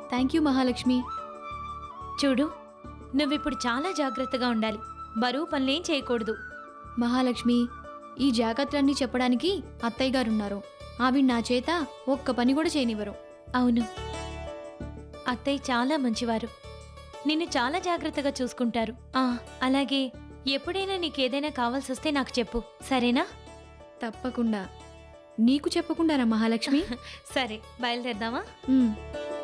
Thank you Mahalakshmi చూడు నువ్విప్పుడు చాలా జాగ్రత్తగా ఉండాలి బరువు పనులేం చేయకూడదు మహాలక్ష్మి ఈ జాగ్రత్తలన్నీ చెప్పడానికి అత్తయ్య గారున్నారు ఆవిడ నా చేత ఒక్క పని కూడా చేయనివ్వరు అవును అత్తయ్య చాలా మంచివారు నిన్ను చాలా జాగ్రత్తగా చూసుకుంటారు ఆ అలాగే ఎప్పుడైనా నీకేదైనా కావాల్సి వస్తే నాకు చెప్పు సరేనా తప్పకుండా నీకు చెప్పకుండారా మహాలక్ష్మి సరే బయలుదేరదామా ఉమ్,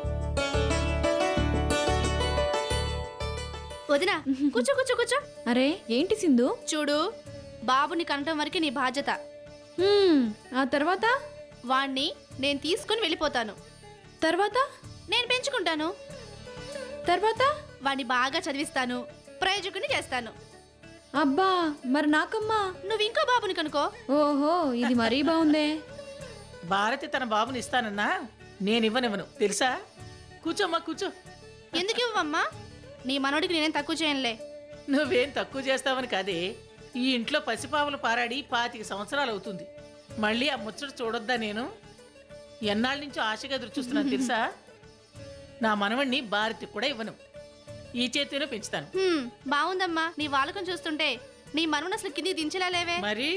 వదినా కూర్చో కూర్చో కూర్చో అరే ఏంటి సింధు చూడు బాబుని కనటం వరకు నీ బాధ్యత హ్మ్, ఆ తర్వాత వాణ్ణి నేను తీసుకుని వెళ్ళిపోతాను తర్వాత నేను పెంచుకుంటాను తర్వాత వాణ్ణి బాగా చదివిస్తాను ప్రయోజకుని చేస్తాను అబ్బా మరి నాకమ్మా నువ్వు ఇంకో బాబుని కనుకో ఓహో ఇది మరీ బాగుందే భారతి తన బాబుని ఇస్తానన్నా నేను ఇవ్వనివ్వను తెలుసా కూర్చోమ్మా కూర్చో ఎందుకు ఇవ్వమ్మా నీ మనోడికి నేనేం తక్కువ చేయనులే నువ్వేం తక్కువ చేస్తావని కాదే ఈ ఇంట్లో పసిపావులు పారాడి పాతిక సంవత్సరాలు అవుతుంది మళ్ళీ ఆ ముచ్చట చూడొద్దా నేను ఎన్నాళ్ళ నుంచో ఆశగా ఎదురు చూస్తున్నాను తెలుసా నా మనవణ్ణి భారతికి కూడా ఇవ్వను ఈ చేతిలో పెంచుతాను హ్మ్, బాగుందమ్మా నీ వాలకం చూస్తుంటే నీ మనోడు అసలు కింది దించలా లేవే మరి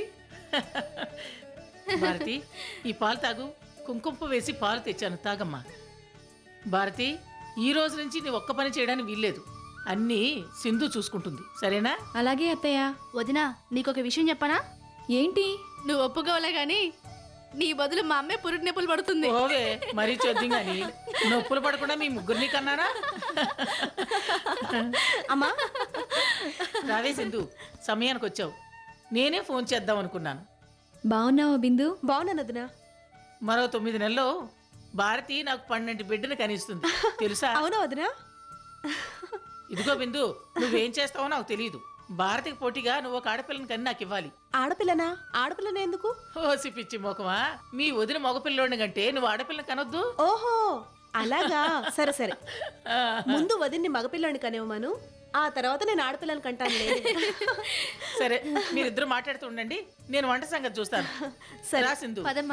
భారతి ఈ పాలు తాగు కుంకుమ వేసి పాలు తెచ్చాను తాగమ్మా భారతి ఈ రోజు నుంచి నీ ఒక్క పని చేయడానికి వీల్లేదు అన్నీ సింధు చూసుకుంటుంది సరేనా అలాగే అత్తయ్య వదినా నీకొక విషయం చెప్పనా ఏంటి నువ్వు ఒప్పుకోవాలే గాని నీ బదులు మా అమ్మే పురుటి నొప్పులు పడుతుంది ఓవే మరీ చొద్దిం గాని నొప్పులు పడకుండా మీ ముగ్గురిని కన్నానా అమ్మా రావే సింధు సమయానికి వచ్చావు నేనే ఫోన్ చేద్దాం అనుకున్నాను బాగున్నావా బిందు బాగున్నాను వదినా మరో తొమ్మిది నెలల్లో భారతి నాకు పన్నెండు బిడ్డను కనిస్తుంది తెలుసా అవునా వదినా ఇదిగో బిందు నువ్వేం చేస్తావో నాకు తెలియదు భారతికి పోటీగా నువ్వు ఒక ఆడపిల్లని కని నాకు ఇవ్వాలి ఆడపిల్లనా ఆడపిల్లనే ఎందుకు ఓసి పిచ్చి మొకమా మీ వదిన మగపిల్లోని కంటే నువ్వు ఆడపిల్లని కనొద్దు ఓహో అలాగా సరే సరే ఆ, ముందు వదిన్ని మగపిల్లని కనేవమాను ఆ తర్వాత నేను ఆడపిల్లని కంటాను సరే మీరిద్దరు మాట్లాడుతూ ఉండండి నేను వంట సంగతి చూస్తాను సరే. రా సింధు పదమ్మా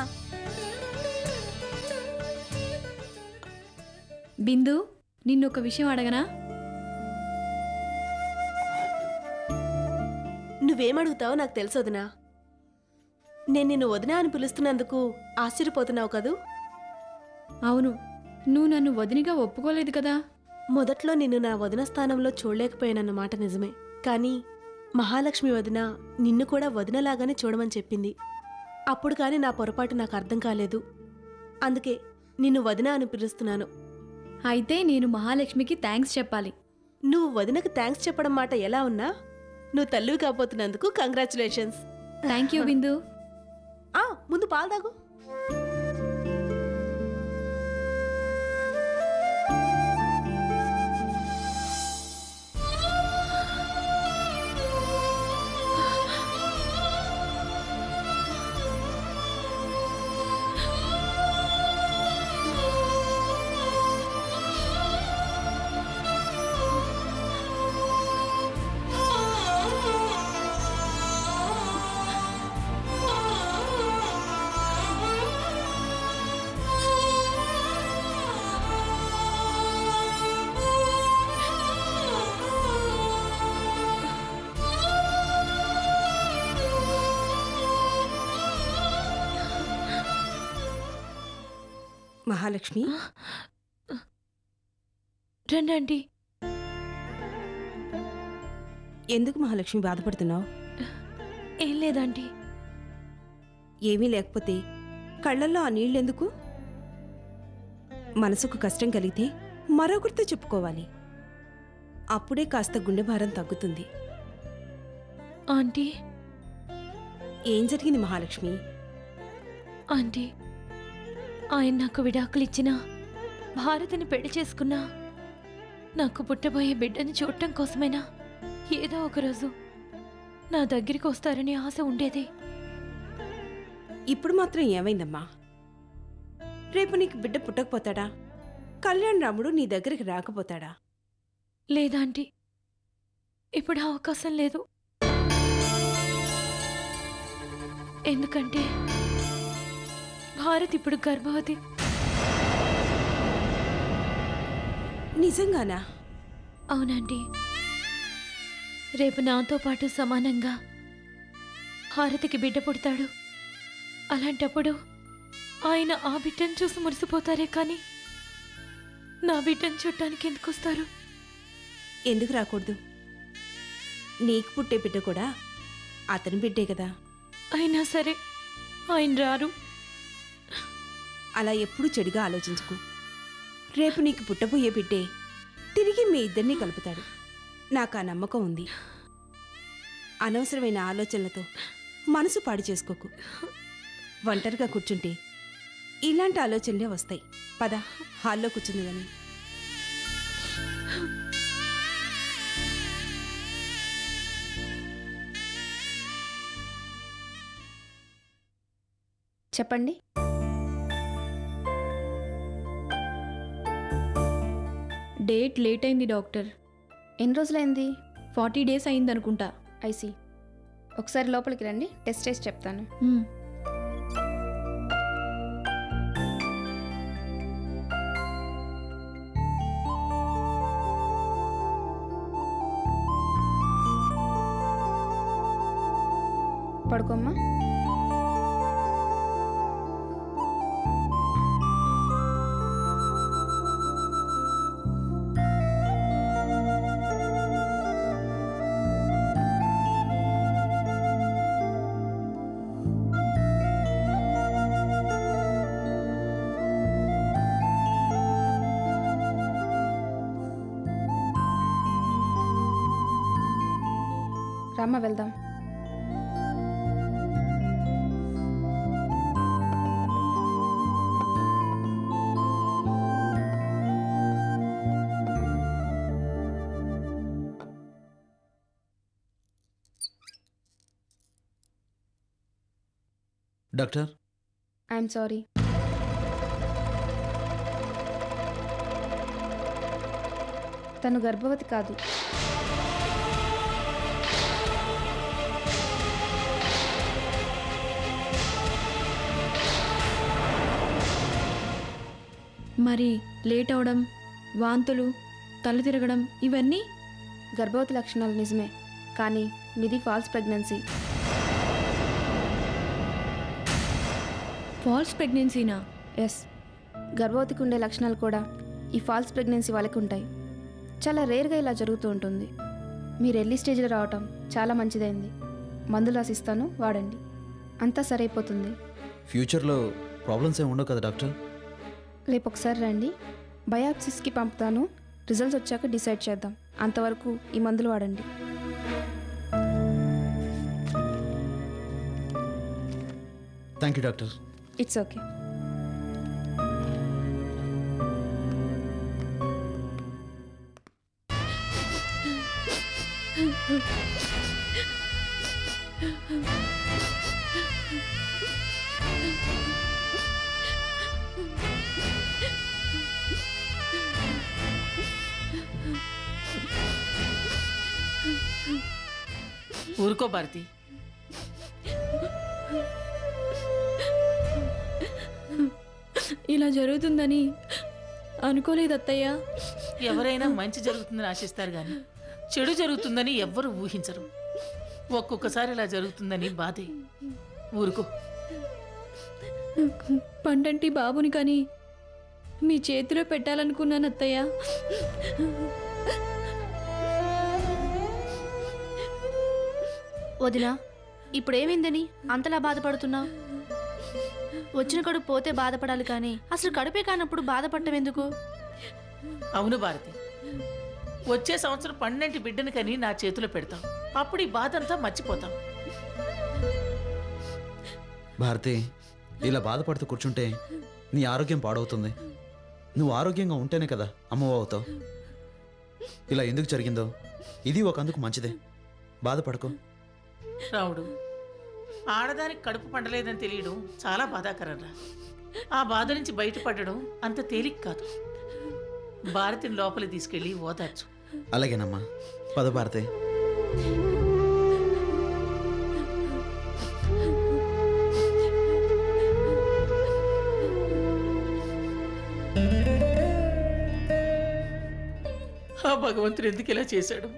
బిందు నిన్నొక విషయం అడగనా నువ్వేమడుగుతావో నాకు తెలుసు వదినా నేను నిన్ను వదినా అని పిలుస్తున్నందుకు ఆశ్చర్యపోతున్నావు కదూ అవును నువ్వు నన్ను వదినిగా ఒప్పుకోలేదు కదా మొదట్లో నిన్ను నా వదిన స్థానంలో చూడలేకపోయానన్న మాట నిజమే కానీ మహాలక్ష్మి వదిన నిన్ను కూడా వదినలాగానే చూడమని చెప్పింది అప్పుడు కానీ నా పొరపాటు నాకు అర్థం కాలేదు అందుకే నిన్ను వదిన అని పిలుస్తున్నాను అయితే నేను మహాలక్ష్మికి థ్యాంక్స్ చెప్పాలి నువ్వు వదినకు థ్యాంక్స్ చెప్పడం మాట ఎలా ఉన్నా నువ్వు తల్లివి కాబోతున్నందుకు కంగ్రాచులేషన్స్ థ్యాంక్ యూ బిందు ఆ ముందు పాలు తాగు మహాలక్ష్మి రండి ఆంటీ ఎందుకు మహాలక్ష్మి బాధపడుతున్నావు ఏం లేదంటీ ఏమీ లేకపోతే కళ్ళల్లో ఆ నీళ్ళెందుకు మనసుకు కష్టం కలిగితే మరొకరితో చెప్పుకోవాలి అప్పుడే కాస్త గుండె భారం తగ్గుతుంది ఆంటీ ఏం జరిగింది మహాలక్ష్మి ఆంటీ ఆయన నాకు విడాకులు ఇచ్చినా భారతిని పెళ్లి చేసుకున్నా నాకు పుట్టబోయే బిడ్డని చూడటం కోసమైనా ఏదో ఒకరోజు నా దగ్గరికి వస్తారని ఆశ ఉండేది ఇప్పుడు మాత్రం ఏమైందమ్మా రేపు నీకు బిడ్డ పుట్టకపోతాడా కళ్యాణ్ రాముడు నీ దగ్గరికి రాకపోతాడా లేదా ఆంటీ ఇప్పుడు ఆ అవకాశం లేదు ఎందుకంటే భారత్ ఇప్పుడు గర్భవతి నిజంగానా అవునండి రేపు నాతో పాటు సమానంగా హారతికి బిడ్డ పుడతాడు అలాంటప్పుడు ఆయన ఆ బిడ్డను చూసి మురిసిపోతారే కానీ నా బిడ్డను చూడటానికి ఎందుకు వస్తారు ఎందుకు రాకూడదు నీకు పుట్టే బిడ్డ కూడా అతని బిడ్డే కదా అయినా సరే ఆయన రారు అలా ఎప్పుడూ చెడుగా ఆలోచించుకు రేపు నీకు పుట్టబోయే బిడ్డే తిరిగి మీ ఇద్దరిని కలుపుతాడు నాకు ఆ నమ్మకం ఉంది అనవసరమైన ఆలోచనలతో మనసు పాడు చేసుకోకు ఒంటరిగా కూర్చుంటే ఇలాంటి ఆలోచనలే వస్తాయి పద హాల్లో కూర్చుంది కానీ చెప్పండి డేట్ లేట్ అయింది డాక్టర్ ఎన్ని రోజులైంది ఫార్టీ డేస్ అయింది అనుకుంటా ఐసీ ఒకసారి లోపలికి రండి టెస్ట్ చేసి చెప్తాను హ్మ్. పడుకోమ్మా రామ్మ వెళ్దాం డాక్టర్ ఐఎమ్ సారీ తను గర్భవతి కాదు మరి లేట్ అవడం వాంతులు తల తిరగడం ఇవన్నీ గర్భవతి లక్షణాలు నిజమే కానీ మీది ఫాల్స్ ప్రెగ్నెన్సీ ఫాల్స్ ప్రెగ్నెన్సీనా ఎస్ గర్భవతికి ఉండే లక్షణాలు కూడా ఈ ఫాల్స్ ప్రెగ్నెన్సీ వాళ్ళకి ఉంటాయి చాలా రేర్గా ఇలా జరుగుతూ ఉంటుంది మీరు ఎర్లీ స్టేజ్లో రావటం చాలా మంచిదైంది మందులు రాసిస్తాను వాడండి అంతా సరైపోతుంది ఫ్యూచర్లో ప్రాబ్లమ్స్ ఏమి ఉండవు కదా డాక్టర్ రేపు ఒకసారి రండి బయాప్సిస్కి పంపుతాను రిజల్ట్స్ వచ్చాక డిసైడ్ చేద్దాం అంతవరకు ఈ మందులు వాడండి thank you doctor it's okay ఊరుకో భారతి ఇలా జరుగుతుందని అనుకోలేదు అత్తయ్య ఎవరైనా మంచి జరుగుతుందని ఆశిస్తారు కానీ చెడు జరుగుతుందని ఎవ్వరూ ఊహించరు ఒక్కొక్కసారి ఇలా జరుగుతుందని బాధే ఊరుకో పండంటి బాబుని కానీ మీ చేతిలో పెట్టాలనుకున్నాను అత్తయ్య వదినా ఇప్పుడు ఏమైందని అంతలా బాధపడుతున్నావు వచ్చిన కడుపు పోతే బాధపడాలి కానీ అసలు కడుపే కానప్పుడు బాధపడటం ఎందుకు అవును భారతి వచ్చే సంవత్సరం పన్నెండు బిడ్డని కని నా చేతిలో పెడతాం అప్పుడు ఈ బాధ అంతా మర్చిపోతాం భారతి ఇలా బాధపడుతూ కూర్చుంటే నీ ఆరోగ్యం పాడవుతుంది నువ్వు ఆరోగ్యంగా ఉంటేనే కదా అమ్మవ అవుతావు ఇలా ఎందుకు జరిగిందో ఇది ఒక అందుకు మంచిదే బాధపడకు రావుడు ఆడదానికి కడుపు పండలేదని తెలియడం చాలా బాధాకరంరా ఆ బాధ నుంచి బయటపడడం అంత తేలిక కాదు భారతిని లోపలి తీసుకెళ్ళి ఓదార్చు అలాగేనమ్మా పద భారతి భగవంతుడు ఎందుకు ఇలా చేశాడు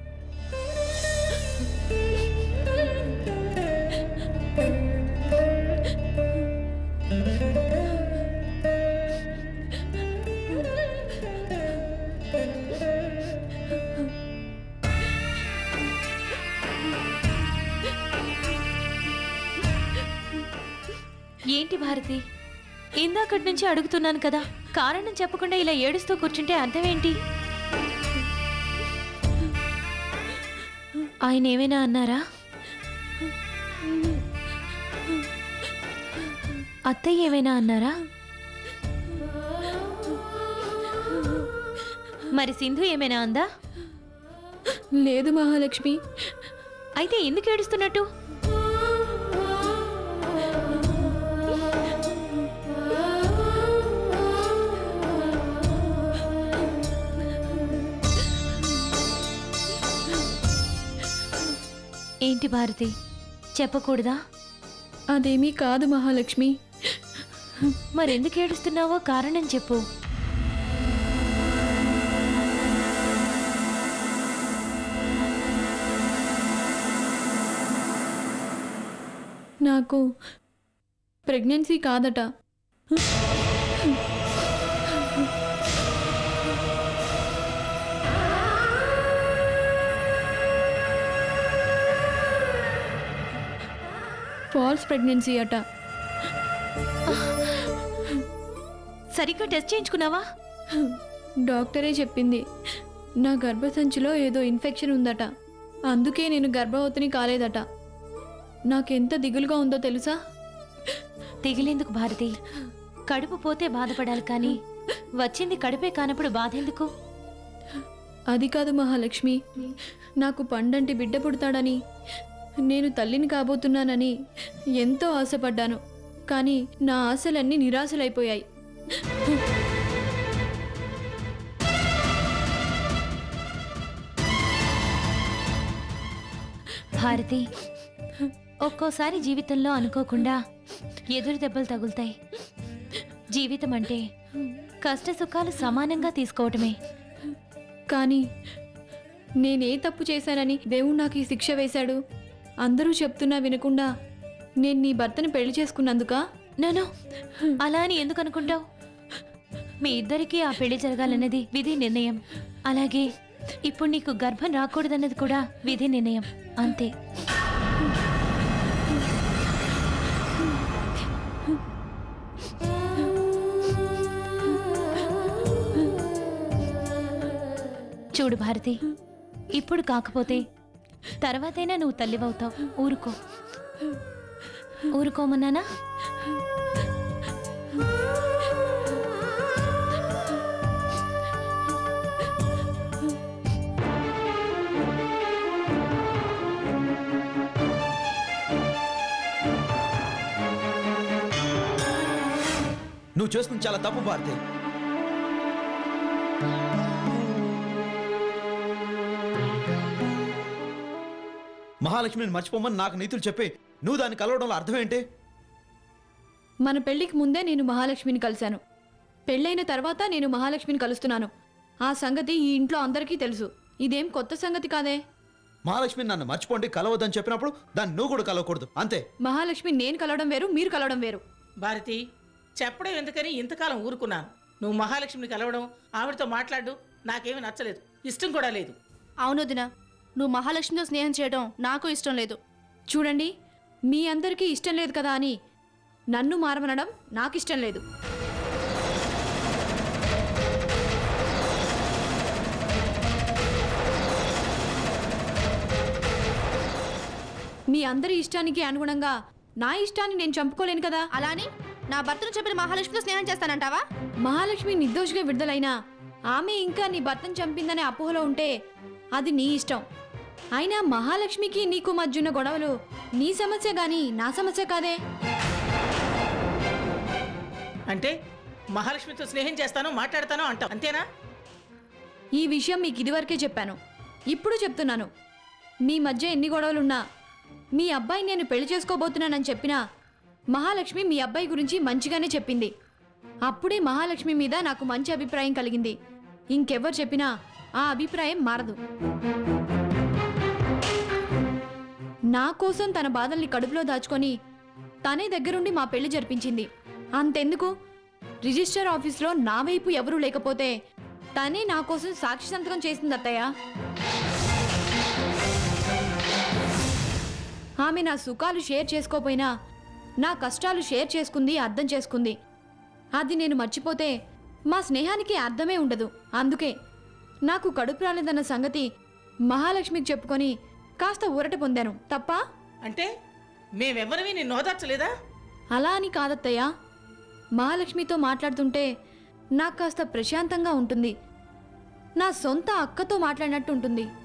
ఏంటి భారతి ఇందాకటి నుంచి అడుగుతున్నాను కదా కారణం చెప్పకుండా ఇలా ఏడుస్తూ కూర్చుంటే అర్థం ఏంటి ఆయన ఏమైనా అన్నారా అత్తయ్య ఏమైనా అన్నారా మరి సింధు ఏమైనా అందా లేదు మహాలక్ష్మి అయితే ఎందుకు ఏడుస్తున్నట్టు ఏంటి భారతి చెప్పకూడదా అదేమీ కాదు మహాలక్ష్మి మరెందుకు ఏడుస్తున్నావో కారణం చెప్పు నాకు ప్రెగ్నెన్సీ కాదట ఫాల్స్ ప్రెగ్నెన్సీ అట సరిగ్గా టెస్ట్ చేయించుకున్నావా డాక్టరే చెప్పింది నా గర్భసంచిలో ఏదో ఇన్ఫెక్షన్ ఉందట అందుకే నేను గర్భవతిని కాలేదట నాకెంత దిగులుగా ఉందో తెలుసా తెగిలేందుకు భారతి కడుపు పోతే బాధపడాలి కానీ వచ్చింది కడుపే కానప్పుడు బాధ ఎందుకు అది కాదు మహాలక్ష్మి నాకు పండంటి బిడ్డ పుడతాడని నేను తల్లిని కాబోతున్నానని ఎంతో ఆశపడ్డాను కానీ నా ఆశలన్నీ నిరాశలైపోయాయి భారతి ఒక్కోసారి జీవితంలో అనుకోకుండా ఎదురు దెబ్బలు తగులుతాయి జీవితం అంటే కష్ట సుఖాలు సమానంగా తీసుకోవటమే కానీ నేనే తప్పు చేశానని దేవుడు నాకు ఈ శిక్ష వేశాడు అందరూ చెప్తున్నా వినకుండా నేను నీ భర్తని పెళ్లి చేసుకున్నందుకా నో అలా అని ఎందుకు అనుకుంటావు మీ ఇద్దరికీ ఆ పెళ్లి జరగాలన్నది విధి నిర్ణయం అలాగే ఇప్పుడు నీకు గర్భం రాకూడదన్నది కూడా విధి నిర్ణయం అంతే చూడు భారతి ఇప్పుడు కాకపోతే తర్వాతైనా నువ్వు తల్లివవుతావు ఊరుకో ఊరుకోమన్నానా నువ్వు చేస్తుంది చాలా తప్పు భారతి మహాలక్ష్మిని మర్చిపోమని నాకు నీతులు చెప్పి నువ్వు దాన్ని కలవడంలో అర్థం ఏంటి మన పెళ్లికి ముందే నేను మహాలక్ష్మిని కలిశాను పెళ్ళైన తర్వాత నేను మహాలక్ష్మిని కలుస్తున్నాను ఆ సంగతి ఈ ఇంట్లో అందరికీ తెలుసు ఇదేం కొత్త సంగతి కాదే మహాలక్ష్మి నన్ను మర్చిపోండి కలవద్దని చెప్పినప్పుడు దాన్ని నువ్వు కూడా కలవకూడదు అంతే మహాలక్ష్మి నేను కలవడం వేరు మీరు కలవడం వేరు భారతి చెప్పడం ఎందుకని ఇంతకాలం ఊరుకున్నాను నువ్వు మహాలక్ష్మిని కలవడం ఆవిడతో మాట్లాడు నాకేమీ నచ్చలేదు ఇష్టం కూడా లేదు అవును వదినా నువ్వు మహాలక్ష్మితో స్నేహం చేయడం నాకు ఇష్టం లేదు చూడండి మీ అందరికీ ఇష్టం లేదు కదా అని నన్ను మారమనడం నాకు ఇష్టం లేదు మీ అందరి ఇష్టానికి అనుగుణంగా నా ఇష్టాన్ని నేను చంపుకోలేను కదా అలాని నా భర్తను చెప్పిన మహాలక్ష్మితో స్నేహం చేస్తానంటావా మహాలక్ష్మి నిర్దోషిగా విడుదలైనా ఆమె ఇంకా నీ భర్తను చంపిందనే అపోహలో ఉంటే అది నీ ఇష్టం అయినా మహాలక్ష్మికి నీకు మధ్యున్న గొడవలు నీ సమస్య గాని నా సమస్య కాదే అంటే మహాలక్ష్మితో స్నేహం చేస్తాను మాట్లాడతాను అంటావు అంతేనా ఈ విషయం మీకు ఇదివరకే చెప్పాను ఇప్పుడు చెప్తున్నాను మీ మధ్య ఎన్ని గొడవలున్నా మీ అబ్బాయి నేను పెళ్లి చేసుకోబోతున్నానని చెప్పినా మహాలక్ష్మి మీ అబ్బాయి గురించి మంచిగానే చెప్పింది అప్పుడే మహాలక్ష్మి మీద నాకు మంచి అభిప్రాయం కలిగింది ఇంకెవ్వరు చెప్పినా ఆ అభిప్రాయం మారదు నా కోసం తన బాధల్ని కడుపులో దాచుకొని తనే దగ్గరుండి మా పెళ్లి జరిపించింది అంతెందుకు రిజిస్టర్ ఆఫీస్లో నా వైపు ఎవరూ లేకపోతే తనే నా కోసం సాక్షి సంతకం చేసింది అత్తయ్య ఆమె నా సుఖాలు షేర్ చేసుకోపోయినా నా కష్టాలు షేర్ చేసుకుంది అర్థం చేసుకుంది అది నేను మర్చిపోతే మా స్నేహానికి అర్థమే ఉండదు అందుకే నాకు కడుపు రాలేదన్న సంగతి మహాలక్ష్మికి చెప్పుకొని కాస్త ఊరట పొందాను తప్ప అంటే మేమెవరివి నిన్ను ఓదార్చలేదా అలా అని కాదత్తయ్య మహాలక్ష్మితో మాట్లాడుతుంటే నాకు కాస్త ప్రశాంతంగా ఉంటుంది నా సొంత అక్కతో మాట్లాడినట్టు ఉంటుంది